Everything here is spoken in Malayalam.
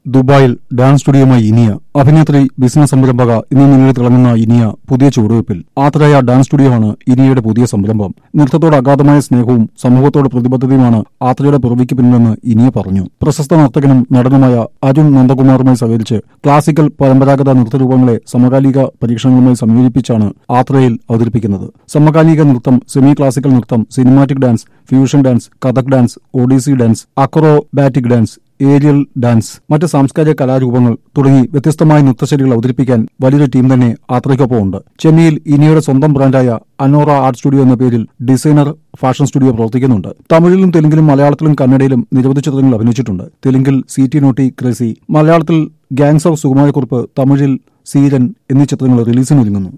ദുബായിൽ ഡാൻസ് സ്റ്റുഡിയോമായി ഇനിയ അഭിനേത്രി ബിസിനസ് സംരംഭക ഇന്ന് മുന്നിൽ തിളങ്ങുന്ന ഇനിയ പുതിയ ചുവടുവയ്പിൽ ആത്രയ ഡാൻസ് സ്റ്റുഡിയോ ആണ് ഇനിയയുടെ പുതിയ സംരംഭം നൃത്തത്തോട് അഗാധമായ സ്നേഹവും സമൂഹത്തോട് പ്രതിബദ്ധതയുമാണ് ആത്രയുടെ പിറവിക്ക് പിന്നിലെന്ന് ഇനിയ പറഞ്ഞു പ്രശസ്ത നർത്തകനും നടനുമായ അരുൺ നന്ദകുമാറുമായി സഹകരിച്ച് ക്ലാസിക്കൽ പരമ്പരാഗത നൃത്തരൂപങ്ങളെ സമകാലിക പരീക്ഷണങ്ങളുമായി സംയോജിപ്പിച്ചാണ് ആത്രയിൽ അവതരിപ്പിക്കുന്നത് സമകാലിക നൃത്തം സെമി ക്ലാസിക്കൽ നൃത്തം cinematic dance fusion dance Kathak dance Odissi dance acrobatic dance aerial dance മറ്റ് സാംസ്കാരിക കലാരൂപങ്ങൾ തുടങ്ങി വ്യത്യസ്തമായ നൃത്തശൈലികൾ അവതരിപ്പിക്കാൻ വലിയൊരു ടീം തന്നെ ആത്രയ്ക്കൊപ്പം ഉണ്ട് ചെന്നൈയിൽ ഇനിയുടെ സ്വന്തം ബ്രാൻഡായ അനോറ ആർട്ട് സ്റ്റുഡിയോ എന്ന പേരിൽ ഡിസൈനർ ഫാഷൻ സ്റ്റുഡിയോ പ്രവർത്തിക്കുന്നുണ്ട് തമിഴിലും തെലുങ്കിലും മലയാളത്തിലും കന്നഡയിലും നിരവധി ചിത്രങ്ങൾ അഭിനയിച്ചിട്ടുണ്ട് തെലുങ്കിൽ സി ടി നോട്ടി ക്രേസി മലയാളത്തിൽ ഗാങ്സ് ഓഫ് സുകുമാരക്കുറുപ്പ് തമിഴിൽ സീരൻ എന്നീ ചിത്രങ്ങൾ റിലീസിനൊരുങ്ങുന്നു